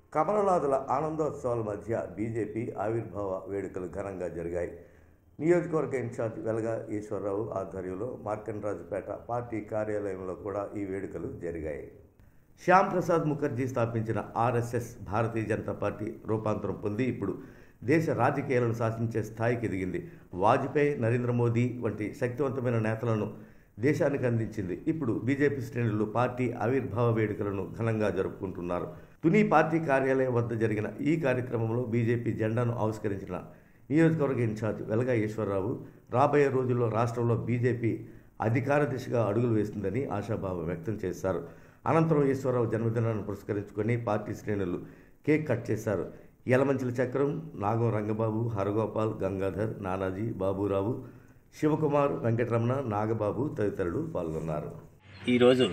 కమలనాథుల ఆనందోత్సవాల మధ్య బీజేపీ ఆవిర్భావ వేడుకలు ఘనంగా జరిగాయి నియోజకవర్గ ఇన్ఛార్జ్ వెలగా ఈశ్వరరావు ఆధ్వర్యంలో మార్కండరాజుపేట పార్టీ కార్యాలయంలో కూడా ఈ వేడుకలు జరిగాయి శ్యామ్ ప్రసాద్ ముఖర్జీ స్థాపించిన ఆర్ఎస్ఎస్ భారతీయ జనతా పార్టీ రూపాంతరం పొంది ఇప్పుడు దేశ రాజకీయాలను శాసించే స్థాయికి ఎదిగింది వాజ్పేయి నరేంద్ర మోదీ వంటి శక్తివంతమైన నేతలను దేశానికి అందించింది ఇప్పుడు బీజేపీ శ్రేణులు పార్టీ ఆవిర్భావ వేడుకలను ఘనంగా జరుపుకుంటున్నారు తుని పార్టీ కార్యాలయం వద్ద జరిగిన ఈ కార్యక్రమంలో బీజేపీ జెండాను ఆవిష్కరించిన నియోజకవర్గ ఇన్ఛార్జ్ వెలగా ఈశ్వరరావు రాబోయే రోజుల్లో రాష్ట్రంలో బీజేపీ అధికార దిశగా అడుగులు వేస్తుందని ఆశాభావం వ్యక్తం చేశారు అనంతరం ఈశ్వరరావు జన్మదినాన్ని పురస్కరించుకొని పార్టీ శ్రేణులు కేక్ కట్ చేశారు యలమంచిల చక్రం నాగం రంగబాబు హరగోపాల్ గంగాధర్ నానాజీ బాబురావు శివకుమార్ వెంకటరమణ నాగబాబు తదితరులు పాల్గొన్నారు ఈరోజు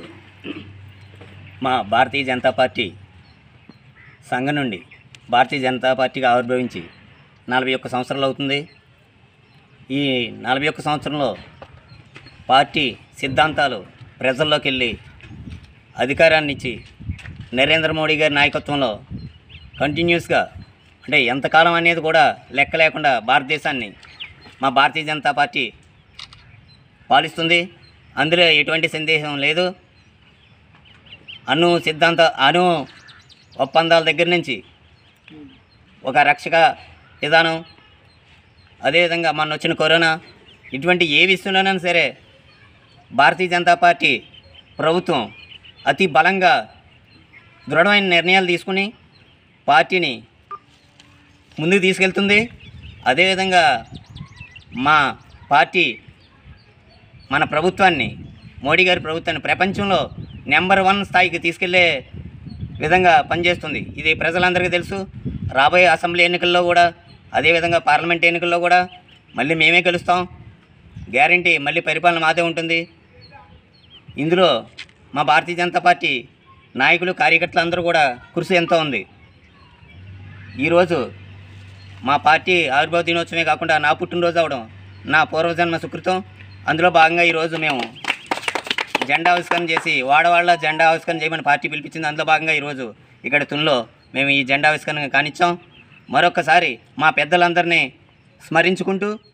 మా భారతీయ జనతా పార్టీ సంఘం నుండి భారతీయ జనతా పార్టీగా ఆవిర్భవించి నలభై ఒక్క సంవత్సరాలు అవుతుంది ఈ నలభై ఒక్క సంవత్సరంలో పార్టీ సిద్ధాంతాలు ప్రజల్లోకి వెళ్ళి అధికారాన్ని ఇచ్చి నరేంద్ర మోడీ గారి నాయకత్వంలో కంటిన్యూస్గా అంటే ఎంతకాలం అనేది కూడా లెక్క లేకుండా భారతదేశాన్ని మా భారతీయ జనతా పార్టీ పాలిస్తుంది అందులో ఎటువంటి సందేహం లేదు అణు సిద్ధాంత అణు ఒప్పందాల దగ్గర నుంచి ఒక రక్షక విధానం అదేవిధంగా మొన్న వచ్చిన కరోనా ఇటువంటి ఏ విషయంలోనైనా సరే భారతీయ జనతా పార్టీ ప్రభుత్వం అతి బలంగా దృఢమైన నిర్ణయాలు తీసుకుని పార్టీని ముందుకు తీసుకెళ్తుంది అదేవిధంగా మా పార్టీ మన ప్రభుత్వాన్ని మోడీ గారి ప్రభుత్వాన్ని ప్రపంచంలో నెంబర్ వన్ స్థాయికి తీసుకెళ్లే విధంగా పనిచేస్తుంది ఇది ప్రజలందరికీ తెలుసు రాబోయే అసెంబ్లీ ఎన్నికల్లో కూడా అదేవిధంగా పార్లమెంట్ ఎన్నికల్లో కూడా మళ్ళీ మేమే గెలుస్తాం గ్యారంటీ మళ్ళీ పరిపాలన మాదే ఉంటుంది ఇందులో మా భారతీయ జనతా పార్టీ నాయకులు కార్యకర్తలు అందరూ కూడా కృషి ఎంతో ఉంది ఈరోజు మా పార్టీ ఆవిర్భావ దినోత్సవమే కాకుండా నా పుట్టినరోజు అవడం నా పూర్వజన్మ సుకృతం అందులో భాగంగా ఈరోజు మేము జెండా ఆవిష్కరణ చేసి వాడవాళ్ళ జెండా ఆవిష్కరణ చేయమని పార్టీ పిలిపించింది అందులో భాగంగా ఈరోజు ఇక్కడ తునిలో మేము ఈ జెండా ఆవిష్కరణ కానిచ్చాం మరొకసారి మా పెద్దలందరినీ స్మరించుకుంటూ